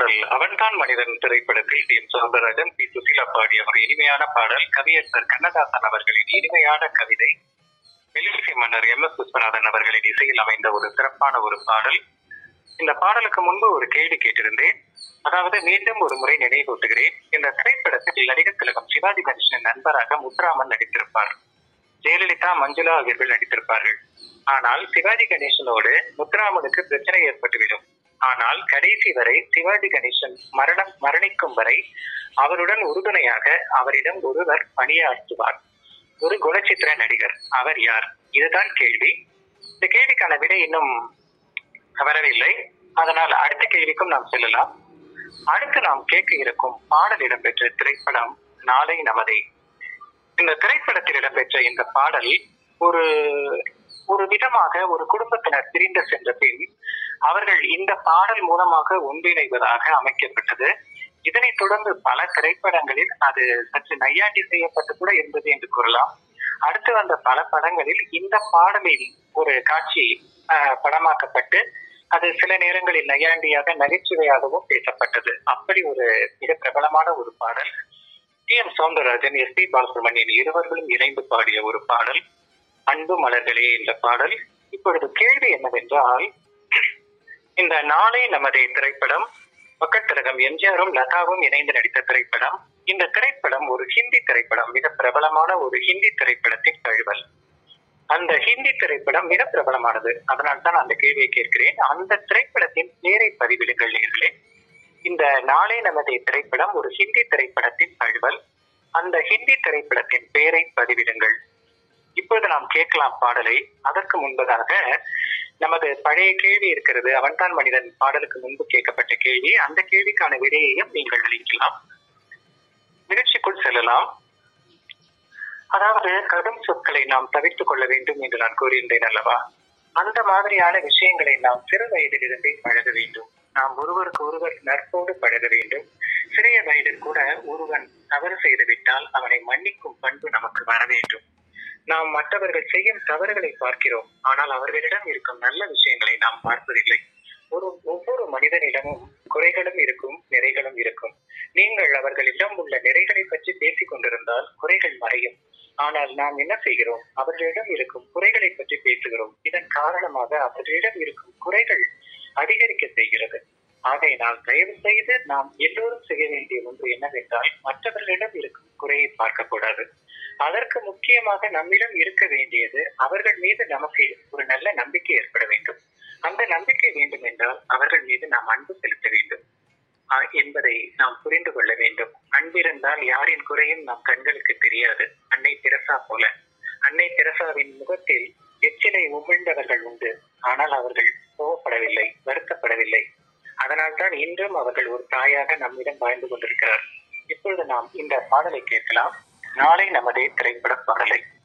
பாடல் அவன்தான் மனிதன் திரைப்படத்தில் T M Soundararajan P Susheela பாடிய ஒரு இனிமையான பாடல் கவியரசர் கண்ணதாசன் அவர்களின் இனிமையான கவிதை மெல்லிசை மன்னர் எம் எஸ் விஸ்வநாதன் அவர்களின் இசையில் அமைந்த ஒரு சிறப்பான ஒரு பாடல் இந்த பாடலுக்கு முன்பு ஒரு கேள்வி கேட்டிருந்தேன் அதாவது மீண்டும் ஒரு முறை நினைவூட்டுகிறேன் இந்த திரைப்படத்தில் நடிகர் திலகம் சிவாஜி கணேசன் நண்பராக முத்துராமன் நடித்திருப்பார் ஜெயலலிதா மஞ்சுளா ஆகியோர்கள் நடித்திருப்பார்கள் ஆனால் சிவாஜி கணேசனோடு முத்துராமனுக்கு பிரச்சனை ஏற்பட்டுவிடும் ஆனால் கடைசி வரை சிவாஜி கணேசன் மரணம் மரணிக்கும் வரை அவருடன் உறுதுணையாக அவரிடம் ஒருவர் பணியாற்றுவார் ஒரு குணச்சித்திர நடிகர் அவர் யார் இதுதான் கேள்வி இந்த கேள்விக்கான விடை இன்னும் வரவில்லை அதனால் அடுத்த கேள்விக்கும் நாம் செல்லலாம் அடுத்து நாம் கேட்க இருக்கும் பாடல் இடம்பெற்ற திரைப்படம் நாளை நமதே இந்த திரைப்படத்தில் இடம்பெற்ற இந்த பாடல் ஒரு ஒரு விதமாக ஒரு குடும்பத்தினர் பிரிந்து சென்ற பின் அவர்கள் இந்த பாடல் மூலமாக ஒன்றிணைவதாக அமைக்கப்பட்டது இதனைத் தொடர்ந்து பல திரைப்படங்களில் அது சற்று நையாண்டி செய்யப்பட்டு கூட இருந்தது என்று கூறலாம் அடுத்து வந்த பல படங்களில் இந்த பாடலில் ஒரு காட்சி ஆஹ், படமாக்கப்பட்டு அது சில நேரங்களில் நையாண்டியாக நகைச்சுவையாகவும் பேசப்பட்டது அப்படி ஒரு மிக பிரபலமான ஒரு பாடல் T M Soundararajan S P Balasubramanian இருவர்களும் இணைந்து பாடிய ஒரு பாடல் அன்பு மலர்களே இந்த பாடல் இப்பொழுது கேள்வி என்னவென்றால் இந்த நாளை நமதே திரைப்படம் பக்கத்திலகம் எம்ஜிஆரும் லதாவும் இணைந்து நடித்த திரைப்படம் இந்த திரைப்படம் ஒரு ஹிந்தி திரைப்படம் மிக பிரபலமான ஒரு ஹிந்தி திரைப்படத்தின் தழுவல் அந்த ஹிந்தி திரைப்படம் மிக பிரபலமானது அதனால் தான் அந்த கேள்வியை கேட்கிறேன் அந்த திரைப்படத்தின் பேரை பதிவிடுங்கள் நேர்களே இந்த நாளை நமதே திரைப்படம் ஒரு ஹிந்தி திரைப்படத்தின் தழுவல் அந்த ஹிந்தி திரைப்படத்தின் பெயரை பதிவிடுங்கள் இப்பொழுது நாம் கேட்கலாம் பாடலை அதற்கு முன்பதாக நமது பழைய கேள்வி இருக்கிறது அவன்தான் மனிதன் பாடலுக்கு முன்பு கேட்கப்பட்ட கேள்வி அந்த கேள்விக்கான விடையையும் நீங்கள் அளிக்கலாம் நிகழ்ச்சிக்குள் செல்லலாம் அதாவது கடும் சொற்களை நாம் தவிர்த்துக் கொள்ள வேண்டும் என்று நான் கூறியிருந்தேன் அல்லவா அந்த மாதிரியான விஷயங்களை நாம் சிறு வயதிலிருந்தே பழக வேண்டும் நாம் ஒருவருக்கு ஒருவர் நட்போடு பழக வேண்டும் சிறிய வயதில் கூட ஒருவன் தவறு செய்துவிட்டால் அவனை மன்னிக்கும் பண்பு நமக்கு வர வேண்டும் நாம் மற்றவர்கள் செய்யும் தவறுகளை பார்க்கிறோம் ஆனால் அவர்களிடம் இருக்கும் நல்ல விஷயங்களை நாம் பார்ப்பதில்லை ஒரு ஒவ்வொரு மனிதனிடமும் குறைகளும் இருக்கும் நிறைகளும் இருக்கும் நீங்கள் அவர்களிடம் உள்ள நிறைகளை பற்றி பேசிக் கொண்டிருந்தால் குறைகள் மறையும் ஆனால் நாம் என்ன செய்கிறோம் அவர்களிடம் இருக்கும் குறைகளை பற்றி பேசுகிறோம் இதன் காரணமாக அவர்களிடம் இருக்கும் குறைகள் அதிகரிக்க செய்கிறது ஆகையினால் தயவு செய்து நாம் எல்லோரும் செய்ய வேண்டிய ஒன்று என்னவென்றால் மற்றவர்களிடம் இருக்கும் குறையை பார்க்க கூடாது அதற்கு முக்கியமாக நம்மிடம் இருக்க வேண்டியது அவர்கள் மீது நமக்கு ஒரு நல்ல நம்பிக்கை ஏற்பட வேண்டும் அந்த நம்பிக்கை வேண்டும் என்றால் அவர்கள் மீது நாம் அன்பு செலுத்த வேண்டும் ஆஹ் என்பதை நாம் புரிந்து கொள்ள வேண்டும் அன்பிருந்தால் யாரின் குறையும் நம் கண்களுக்கு தெரியாது அன்னை தெரசா போல அன்னை தெரசாவின் முகத்தில் எச்சிலை உமிழ்ந்தவர்கள் உண்டு ஆனால் அவர்கள் கோவப்படவில்லை வருத்தப்படவில்லை அதனால்தான் இன்றும் அவர்கள் ஒரு தாயாக நம்மிடம் வாழ்ந்து கொண்டிருக்கிறார் இப்பொழுது நாம் இந்த பாடலை கேட்கலாம் நாளை நமதே திரைப்பட பாடலை